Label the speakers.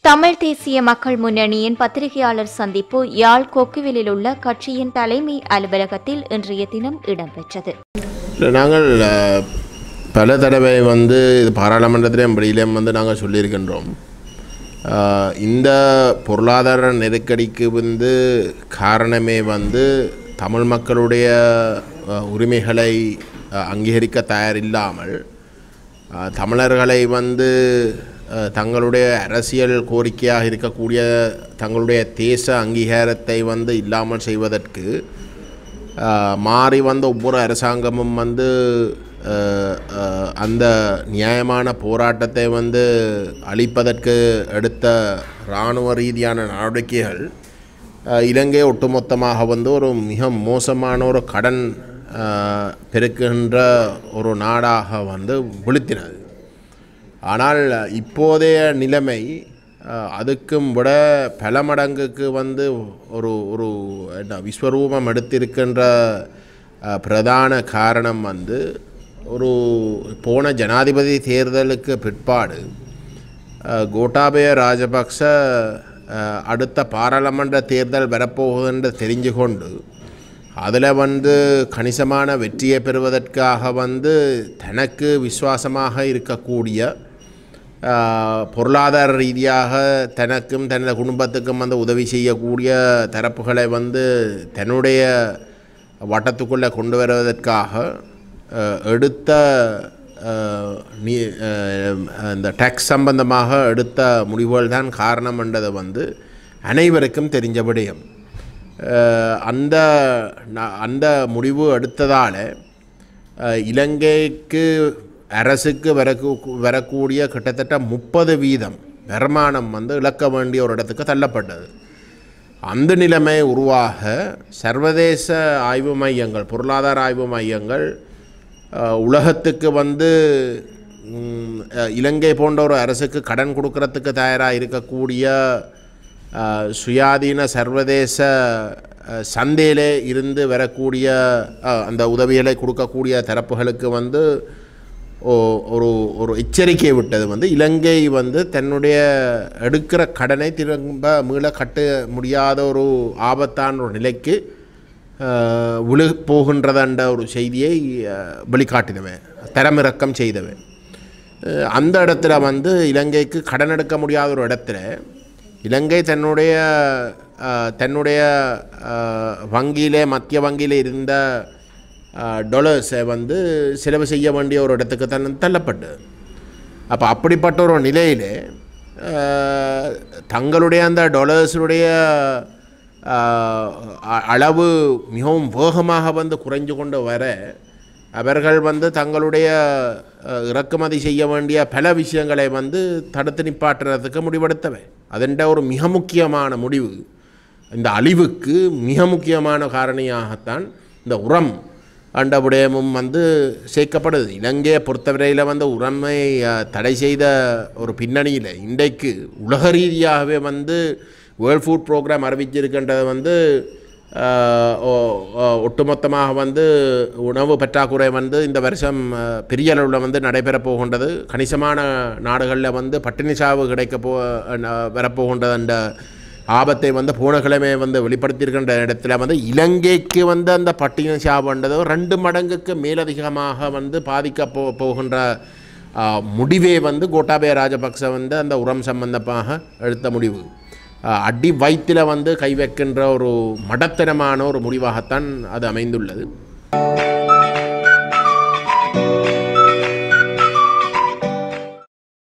Speaker 1: தமிழ் தேசிய மக்கள் முன்னணியின் பத்திரிகையாளர் சந்திப்பு யாழ் கொக்குவிலில் உள்ள கட்சியின் தலைமை அலுவலகத்தில் இன்றைய தினம் இடம்பெற்றது
Speaker 2: இல்லை, நாங்கள் அஹ், பல தடவை வந்து இது பாராளுமன்றத்திலையும் வெளியிலையும் வந்து நாங்கள் சொல்லியிருக்கின்றோம் அஹ், இந்த பொருளாதார நெருக்கடிக்கு வந்து காரணமே வந்து தமிழ் மக்களுடைய அஹ், உரிமைகளை அஹ், அங்கீகரிக்க தயாரில்லாமல் அஹ், தமிழர்களை வந்து அஹ், தங்களுடைய அரசியல் கோரிக்கையாக இருக்கக்கூடிய தங்களுடைய தேச அங்கீகாரத்தை வந்து இல்லாமல் செய்வதற்கு அஹ், மாறி வந்த ஒவ்வொரு அரசாங்கமும் வந்து அஹ், அஹ், அந்த நியாயமான போராட்டத்தை வந்து அழிப்பதற்கு எடுத்த இராணுவ ரீதியான நடவடிக்கைகள் அஹ், இலங்கை ஒட்டுமொத்தமாக வந்து ஒரு மிக மோசமான ஒரு கடன் அஹ், பெருக்குகின்ற ஒரு நாடாக வந்து விழுத்தினது ஆனால் இப்போதைய நிலைமை அஹ், அதுக்கும் விட பல மடங்குக்கு வந்து ஒரு ஒரு என்ன விஸ்வரூபம் எடுத்திருக்கின்ற அஹ், பிரதான காரணம் வந்து ஒரு போன ஜனாதிபதி தேர்தலுக்கு பிற்பாடு அஹ், கோட்டாபய ராஜபக்ச அஹ், அடுத்த பாராளுமன்ற தேர்தல் வரப்போகுதுன்னு தெரிஞ்சு கொண்டு அதில் வந்து கணிசமான வெற்றியை பெறுவதற்காக வந்து தனக்கு விசுவாசமாக இருக்கக்கூடிய ஆஹ், பொருளாதார ரீதியாக தனக்கும் தனது குடும்பத்துக்கும் வந்து உதவி செய்யக்கூடிய தரப்புகளை வந்து தன்னுடைய வட்டத்துக்குள்ளே கொண்டு வருவதற்காக ஆஹ், எடுத்த ஆஹ், நீ ஆஹ், இந்த டேக்ஸ் சம்பந்தமாக எடுத்த முடிவுகள் தான் காரணம் என்றதை வந்து அனைவருக்கும் தெரிஞ்ச விடயம் அஹ் அந்த ந- அந்த முடிவு எடுத்ததால் அஹ் இலங்கைக்கு அரசுக்கு வரக்கு வரக்கூடிய கிட்டத்தட்ட முப்பது வீதம் வருமானம் வந்து இழக்க வேண்டிய ஒரு இடத்துக்கு தள்ளப்பட்டது அந்த நிலைமை உருவாக சர்வதேச ஆய்வு மையங்கள் பொருளாதார ஆய்வு மையங்கள் அஹ், உலகத்துக்கு வந்து ம், அஹ், இலங்கை போன்ற ஒரு அரசுக்கு கடன் கொடுக்கறதுக்கு தயாராக இருக்கக்கூடிய அஹ், சுயாதீன சர்வதேச அஹ், சந்தையிலே இருந்து வரக்கூடிய அஹ், அந்த உதவிகளை கொடுக்கக்கூடிய தரப்புகளுக்கு வந்து ஓ- ஒரு ஒரு எச்சரிக்கை விட்டது வந்து இலங்கை வந்து தன்னுடைய எடுக்கிற கடனை திரும்ப மீள கட்ட முடியாத ஒரு ஆபத்தான ஒரு நிலைக்கு அஹ், விழு போகின்றதன்ற ஒரு செய்தியை அஹ், வெளிக்காட்டினவன் தரமிறக்கம் செய்தவன் அஹ், அந்த இடத்துல வந்து இலங்கைக்கு கடன் எடுக்க முடியாத ஒரு இடத்துல இலங்கை தன்னுடைய அஹ், தன்னுடைய அஹ், வங்கியிலே மத்திய வங்கியில் இருந்த டொலர்ஸை வந்து செலவு செய்ய வேண்டிய ஒரு இடத்துக்கு தன் தள்ளப்பட்டது அப்போ அப்படிப்பட்ட ஒரு நிலையிலே அஹ், தங்களுடைய அந்த டொலர்ஸுடைய அஹ், அ- அளவு மிகவும் வேகமாக வந்து குறைஞ்சு கொண்டு வர அவர்கள் வந்து தங்களுடைய அஹ், இறக்குமதி செய்ய வேண்டிய பல விஷயங்களை வந்து தடுத்து நிப்பாட்டுறதுக்கு முடிவெடுத்தவை அதென்ற ஒரு மிக முக்கியமான முடிவு இந்த அழிவுக்கு மிக முக்கியமான காரணியாகத்தான் இந்த உரம் அண்ட விடயமும் வந்து சேர்க்கப்படுது இலங்கையை பொறுத்தவரையில் வந்து உரமை அஹ், தடை செய்த ஒரு பின்னணியில் இன்றைக்கு உலக ரீதியாகவே வந்து வேர்ல்ட் ஃபுட் ப்ரோக்ராம் அறிவிச்சிருக்கின்றது வந்து அஹ், ஒ- ஒ- ஒட்டுமொத்தமாக வந்து உணவு பற்றாக்குறை வந்து இந்த வருஷம் அஹ், பெரிய அளவில் வந்து நடைபெறப் போகின்றது கணிசமான நாடுகளில் வந்து பட்டினி சாவு கிடைக்க போ அஹ், வரப்போகின்றது என்ற ஆபத்தை வந்து போன கிழமை வந்து வெளிப்படுத்தியிருக்கின்ற இடத்துல வந்து இலங்கைக்கு வந்து அந்த பட்டினி சாவுன்றது ரெண்டு மடங்குக்கு மேலதிகமாக வந்து பாதிக்க போ போகின்ற ஆ, முடிவே வந்து கோட்டாபய ராஜபக்ச வந்து அந்த உரம் சம்பந்தமாக எடுத்த முடிவு ஆ, அடி வயிற்றில் வந்து கை வைக்கின்ற ஒரு மடத்தனமான ஒரு முடிவாகத்தான் அது அமைந்துள்ளது